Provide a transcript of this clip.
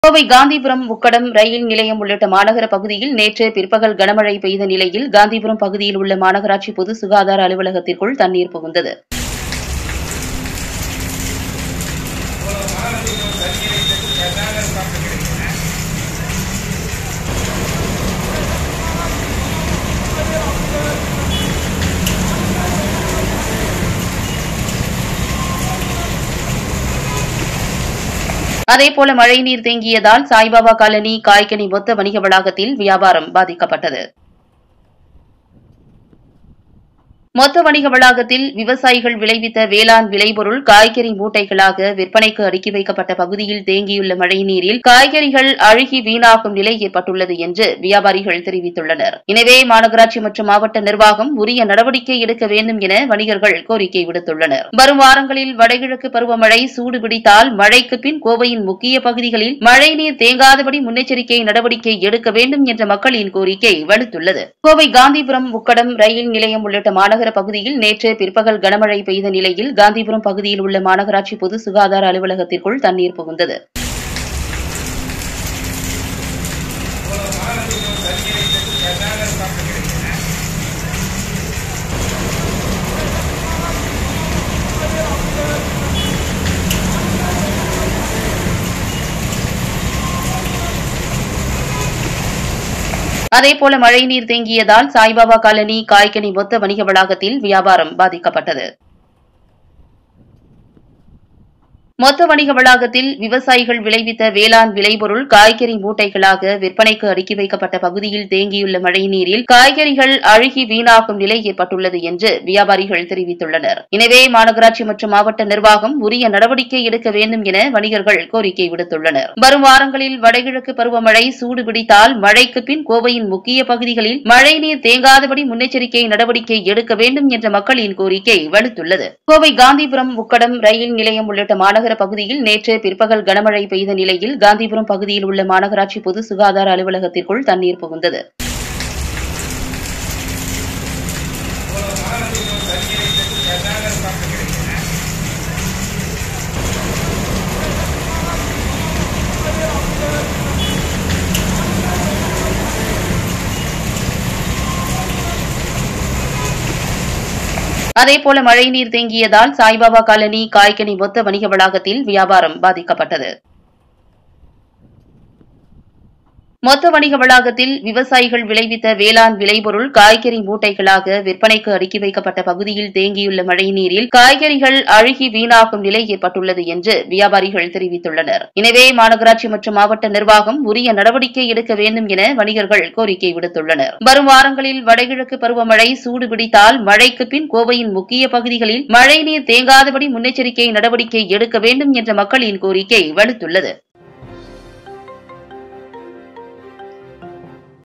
கோவை காந்திபுரம் உக்கடம் ரயில் நிலையம் உள்ளிட்ட மாநகர பகுதியில் நேற்று பிற்பகல் கனமழை பெய்த நிலையில் காந்திபுரம் பகுதியில் உள்ள மாநகராட்சி பொது சுகாதார அலுவலகத்திற்குள் தண்ணீர் புகுந்தது அதேபோல மழைநீர் தேங்கியதால் சாய்பாபா காலனி காய்கனி மொத்த வணிக வளாகத்தில் வியாபாரம் பாதிக்கப்பட்டது மொத்த வணிக வளாகத்தில் விவசாயிகள் விளைவித்த வேளாண் விளைபொருள் காய்கறி மூட்டைகளாக விற்பனைக்கு அடுக்கி வைக்கப்பட்ட பகுதியில் தேங்கியுள்ள மழைநீரில் காய்கறிகள் அழுகி வீணாகும் நிலை ஏற்பட்டுள்ளது என்று வியாபாரிகள் தெரிவித்துள்ளனர் எனவே மாநகராட்சி மற்றும் மாவட்ட நிர்வாகம் உரிய நடவடிக்கை எடுக்க வேண்டும் என வணிகர்கள் கோரிக்கை விடுத்துள்ளனர் வரும் வாரங்களில் வடகிழக்கு பருவமழை சூடு பிடித்தால் மழைக்கு பின் கோவையின் முக்கிய பகுதிகளில் மழைநீர் தேங்காதபடி முன்னெச்சரிக்கை நடவடிக்கை எடுக்க வேண்டும் என்ற மக்களின் கோரிக்கை வலுத்துள்ளது கோவை காந்திபுரம் உக்கடம் ரயில் நிலையம் உள்ளிட்ட மாநகர பகுதியில் நேற்று பிற்பகல் கனமழை பெய்த நிலையில் காந்திபுரம் பகுதியில் உள்ள மாநகராட்சி பொது சுகாதார அலுவலகத்திற்குள் தண்ணீர் புகுந்தது அதேபோல மழைநீர் தேங்கியதால் சாய்பாபா காலனி காய்கனி மொத்த வணிக வளாகத்தில் வியாபாரம் பாதிக்கப்பட்டது மொத்த வணிக வளாகத்தில் விவசாயிகள் விளைவித்த வேளாண் விளைபொருள் காய்கறி மூட்டைகளாக விற்பனைக்கு அடுக்கி வைக்கப்பட்ட பகுதியில் தேங்கியுள்ள மழைநீரில் காய்கறிகள் அழுகி வீணாகும் நிலை ஏற்பட்டுள்ளது என்று வியாபாரிகள் தெரிவித்துள்ளனர் எனவே மாநகராட்சி மற்றும் மாவட்ட நிர்வாகம் உரிய நடவடிக்கை எடுக்க வேண்டும் என வணிகர்கள் கோரிக்கை விடுத்துள்ளனர் வரும் வாரங்களில் வடகிழக்கு பருவமழை சூடு பிடித்தால் மழைக்கு பின் கோவையின் முக்கிய பகுதிகளில் மழைநீர் தேங்காதபடி முன்னெச்சரிக்கை நடவடிக்கை எடுக்க வேண்டும் என்ற மக்களின் கோரிக்கை வலுத்துள்ளது கோவை காந்திபுரம் உக்கடம் ரயில் நிலையம் உள்ளிட்ட மாநகர பகுதியில் நேற்று பிற்பகல் கனமழை பெய்த நிலையில் காந்திபுரம் பகுதியில் உள்ள மாநகராட்சி பொது சுகாதார அலுவலகத்திற்குள் தண்ணீர் புகுந்தது அதேபோல மழைநீர் தேங்கியதால் சாய்பாபா காலனி காய்கனி மொத்த வணிக வளாகத்தில் வியாபாரம் பாதிக்கப்பட்டது மொத்த வணிக வளாகத்தில் விவசாயிகள் விளைவித்த வேளாண் விளைபொருள் காய்கறி மூட்டைகளாக விற்பனைக்கு அடுக்கி வைக்கப்பட்ட பகுதியில் தேங்கியுள்ள மழைநீரில் காய்கறிகள் அழுகி வீணாகும் நிலை ஏற்பட்டுள்ளது என்று வியாபாரிகள் தெரிவித்துள்ளனர் எனவே மாநகராட்சி மற்றும் மாவட்ட நிர்வாகம் உரிய நடவடிக்கை எடுக்க வேண்டும் என வணிகர்கள் கோரிக்கை விடுத்துள்ளனர் வரும் வாரங்களில் வடகிழக்கு பருவமழை சூடு பிடித்தால் மழைக்கு பின் கோவையின் முக்கிய பகுதிகளில் மழைநீர் தேங்காதபடி முன்னெச்சரிக்கை நடவடிக்கை எடுக்க வேண்டும் என்ற மக்களின் கோரிக்கை வலுத்துள்ளது